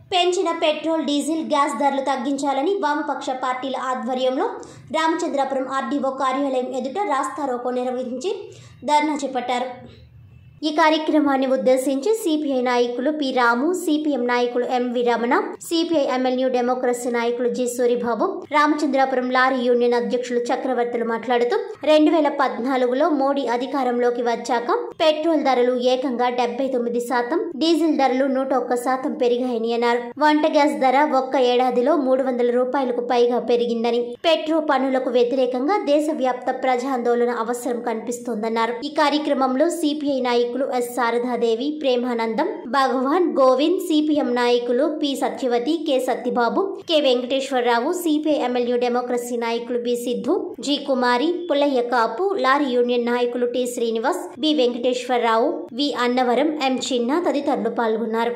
పెంచిన petrol diesel gas ధరలు తగ్గించాలని వామపక్ష పార్టీల ఆధ్వర్యంలో రామచంద్రాపురం ఆర్డీఓ కార్యాలయం ఎదుట రాస్తారోకో నిర్వహించి ధర్నా చేపట్టారు ఈ కార్యక్రమాన్ని ఉద్దేశించి సిపిఐ నాయకులు పి రాము సిపిఎం నాయకులు MV Ramana CPI ML democracy నాయకులు G Suribabu Ramachandrapuram lorry union అధ్యక్షులు చక్రవర్తులు మాట్లాడుతూ రెండు వేల పద్నాలుగులో మోడీ అధికారంలోకి వచ్చాక పెట్రోల్ ధరలు ఏకంగా డెబ్బై తొమ్మిది శాతం డీజిల్ ధరలు నూట ఒక్క శాతం పెరిగాయని అన్నారు వంట గ్యాస్ ధర ఒక్క ఏడాదిలో మూడు వందల రూపాయలకు పైగా పెరిగిందని పెట్రో పన్నులకు వ్యతిరేకంగా దేశవ్యాప్త ప్రజాందోళన అవసరం కనిపిస్తోందన్నారు ఈ కార్యక్రమంలో సిపిఐ నాయకులు ఎస్ శారదాదేవి ప్రేమానందం భగవాన్ గోవింద్ సిపిఎం నాయకులు P Satyavathi K Satyababu K Venkateswararao CPI ML democracy నాయకులు B Siddhu G Kumari Pullaiah Kapu lorry union నాయకులు T Srinivas B Venkateswararao V Annavaram M Chinna తదితరులు పాల్గొన్నారు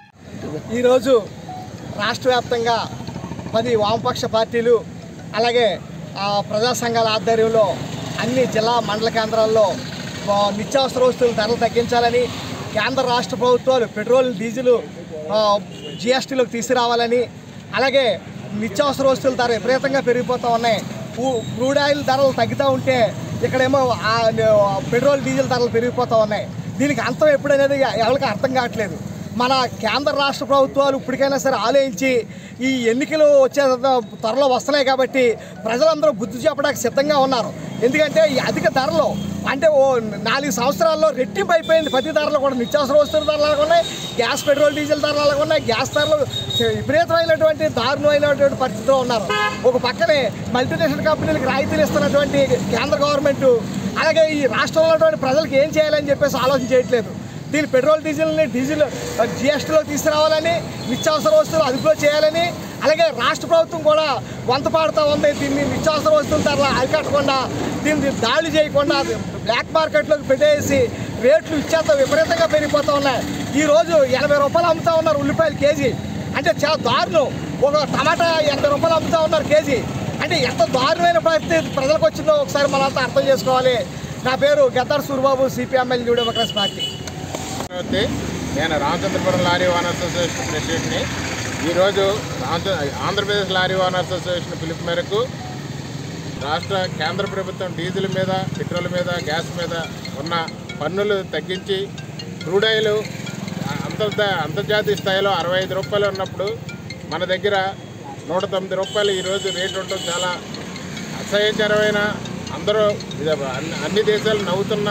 ఈరోజు రాష్ట్ర వ్యాప్తంగా పది వామపక్ష పార్టీలు అలాగే ఆ, ప్రజా సంఘాల ఆధ్వర్యంలో అన్ని జిల్లా మండల కేంద్రాల్లో ఆ, నిత్యావసర వస్తువుల ధరలు తగ్గించాలని కేంద్ర రాష్ట్ర ప్రభుత్వాలు పెట్రోల్ డీజిల్ జిఎస్టీలోకి తీసుకురావాలని అలాగే నిత్యావసర వస్తువుల ధర విపరీతంగా పెరిగిపోతూ ఉన్నాయి క్రూ- క్రూడ్ ఆయిల్ ధరలు తగ్గుతూ ఉంటే ఇక్కడేమో ఆ, పెట్రోల్ డీజిల్ ధరలు పెరిగిపోతూ ఉన్నాయి దీనికి అంతం ఎప్పుడనేది ఎవరికి అర్థం కావట్లేదు మన కేంద్ర రాష్ట్ర ప్రభుత్వాలు ఇప్పటికైనా సరే ఆలోచించి ఈ ఎన్నికలు వచ్చే త్వరలో వస్తున్నాయి కాబట్టి ప్రజలందరూ బుద్ధి చెప్పడానికి సిద్ధంగా ఉన్నారు ఎందుకంటే ఈ అధిక ధరలు అంటే ఓ నాలుగు సంవత్సరాల్లో రెట్టింపు అయిపోయింది ప్రతి ధరలు కూడా నిత్యావసర వస్తువుల ధరలు అలాగ ఉన్నాయి గ్యాస్ పెట్రోల్ డీజిల్ ధరలు అలాగ ఉన్నాయి గ్యాస్ ధరలు విపరీతమైనటువంటి దారుణమైనటువంటి పరిస్థితిలో ఉన్నారు ఒక పక్కనే మల్టీనేషనల్ కంపెనీలకు రాయితీలు ఇస్తున్నటువంటి కేంద్ర గవర్నమెంట్ అలాగే ఈ రాష్ట్రంలో ఉన్నటువంటి ప్రజలకు ఏం చేయాలని చెప్పేసి ఆలోచన చేయట్లేదు దీని పెట్రోల్ డీజిల్ని డీజిల్ జిఎస్టీలో తీసుకురావాలని నిత్యావసర వస్తువులు అదుపులో చేయాలని అలాగే రాష్ట్ర ప్రభుత్వం కూడా వంత పాడుతూ ఉంది దీన్ని నిత్యావసర వస్తువుల ధరలు అరికట్టకుండా దీన్ని దాడి చేయకుండా బ్లాక్ మార్కెట్లోకి పెట్టేసి రేట్లు ఇచ్చేంత విపరీతంగా పెరిగిపోతూ ఉన్నాయి ఈరోజు ఎనభై రూపాయలు అమ్ముతా ఉన్నారు ఉల్లిపాయలు కేజీ అంటే చాలా దారుణం ఒక టమాటా ఎనభై రూపాయలు అమ్ముతా ఉన్నారు కేజీ అంటే ఎంత దారుణమైన పరిస్థితి ప్రజలకు వచ్చిందో ఒకసారి మనంతా అర్థం చేసుకోవాలి నా పేరు Gaddar Surbabu CPI ML new democracy party Chakravarthi నేను రామచంద్రపురం లారీ ఓనర్స్ అసోసియేషన్ ప్రెసిడెంట్ని ఈరోజు రామచ ఆంధ్రప్రదేశ్ లారీ ఓనర్స్ అసోసియేషన్ పిలుపు మేరకు రాష్ట్ర కేంద్ర ప్రభుత్వం డీజిల్ మీద పెట్రోల్ మీద గ్యాస్ మీద ఉన్న పన్నులు తగ్గించి క్రూడ్ ఆయిల్ అంతర్జ అంతర్జాతీయ స్థాయిలో అరవై ఐదు రూపాయలు ఉన్నప్పుడు మన దగ్గర నూట తొమ్మిది రూపాయలు ఈరోజు రేటు ఉండడం చాలా అసహ్యకరమైన అందరూ ఇది అన్ని- అన్ని దేశాలు నవ్వుతున్న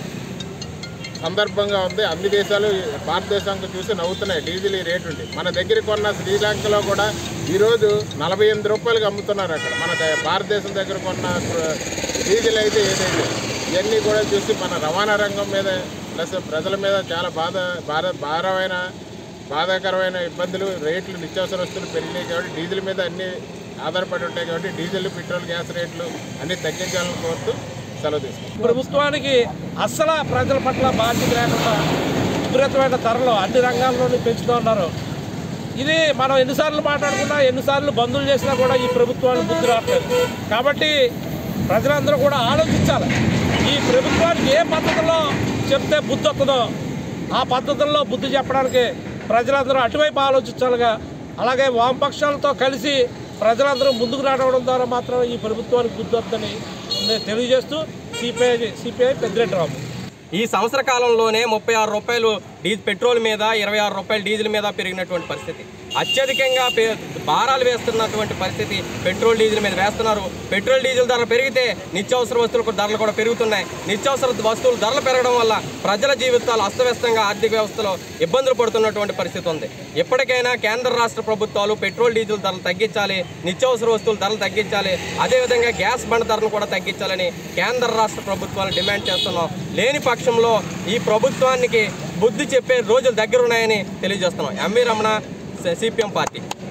సందర్భంగా ఉంది అన్ని దేశాలు భారతదేశానికి చూసి నవ్వుతున్నాయి డీజిల్ ఈ రేటు ఉంది మన దగ్గర కొన్న శ్రీలంకలో కూడా ఈరోజు నలభై ఎనిమిది రూపాయలకి అమ్ముతున్నారు అక్కడ మన ద- భారతదేశం దగ్గర కొన్న క్రు- డీజిల్ అయితే ఏదైతే ఇవన్నీ కూడా చూసి మన రవాణా రంగం మీద ప్లస్ ప్రజల మీద చాలా బాధ భార భారమైన బాధాకరమైన ఇబ్బందులు రేట్లు నిత్యావసర వస్తువులు పెరిగినాయి కాబట్టి డీజిల్ మీద అన్ని ఆధారపడి ఉంటాయి కాబట్టి డీజిల్ పెట్రోల్ గ్యాస్ రేట్లు అన్నీ తగ్గించాలని కోరుతూ సెలవు తీసుకుంటాం ప్రభుత్వానికి అస్సలు ప్రజల పట్ల బాధ్యత లేకుండా విపరీతమైన ధరలు అన్ని రంగాల్లోనూ పెంచుతూ ఉన్నారు ఇది మనం ఎన్నిసార్లు మాట్లాడుకున్నా ఎన్నిసార్లు బంధువులు చేసినా కూడా ఈ ప్రభుత్వానికి బుద్ధి రావట్లేదు కాబట్టి ప్రజలందరూ కూడా ఆలోచించాలి ఈ ప్రభుత్వానికి ఏ పద్ధతిలో చెప్తే బుద్ధి వస్తుందో ఆ పద్ధతుల్లో బుద్ధి చెప్పడానికి ప్రజలందరూ అటువైపు ఆలోచించాలిగా అలాగే వామపక్షాలతో కలిసి ప్రజలందరూ ముందుకు నడవడం ద్వారా మాత్రం ఈ ప్రభుత్వానికి బుద్ధి వద్దని నేను తెలియజేస్తూ సిపిఐ సిపిఐ పెద్దిరెడ్డి రాము ఈ సంవత్సర కాలంలోనే ముప్పై ఆరు రూపాయలు డీ పెట్రోల్ మీద ఇరవై ఆరు రూపాయలు డీజిల్ మీద పెరిగినటువంటి పరిస్థితి అత్యధికంగా పే- భారాలు వేస్తున్నటువంటి పరిస్థితి పెట్రోల్ డీజిల్ మీద వేస్తున్నారు పెట్రోల్ డీజిల్ ధరలు పెరిగితే నిత్యావసర వస్తువులకు ధరలు కూడా పెరుగుతున్నాయి నిత్యావసర వస్తువులు ధరలు పెరగడం వల్ల ప్రజల జీవితాలు అస్తవ్యస్తంగా ఆర్థిక వ్యవస్థలో ఇబ్బందులు పడుతున్నటువంటి పరిస్థితి ఉంది ఎప్పటికైనా కేంద్ర రాష్ట్ర ప్రభుత్వాలు పెట్రోల్ డీజిల్ ధరలు తగ్గించాలి నిత్యావసర వస్తువుల ధరలు తగ్గించాలి అదేవిధంగా గ్యాస్ బండ ధరలు కూడా తగ్గించాలని కేంద్ర రాష్ట్ర ప్రభుత్వాలు డిమాండ్ చేస్తున్నాం లేని పక్షంలో ఈ ప్రభుత్వానికి బుద్ధి చెప్పే రోజులు దగ్గరున్నాయని తెలియజేస్తున్నాం ఎంవి రమణ సిపిఎం పార్టీ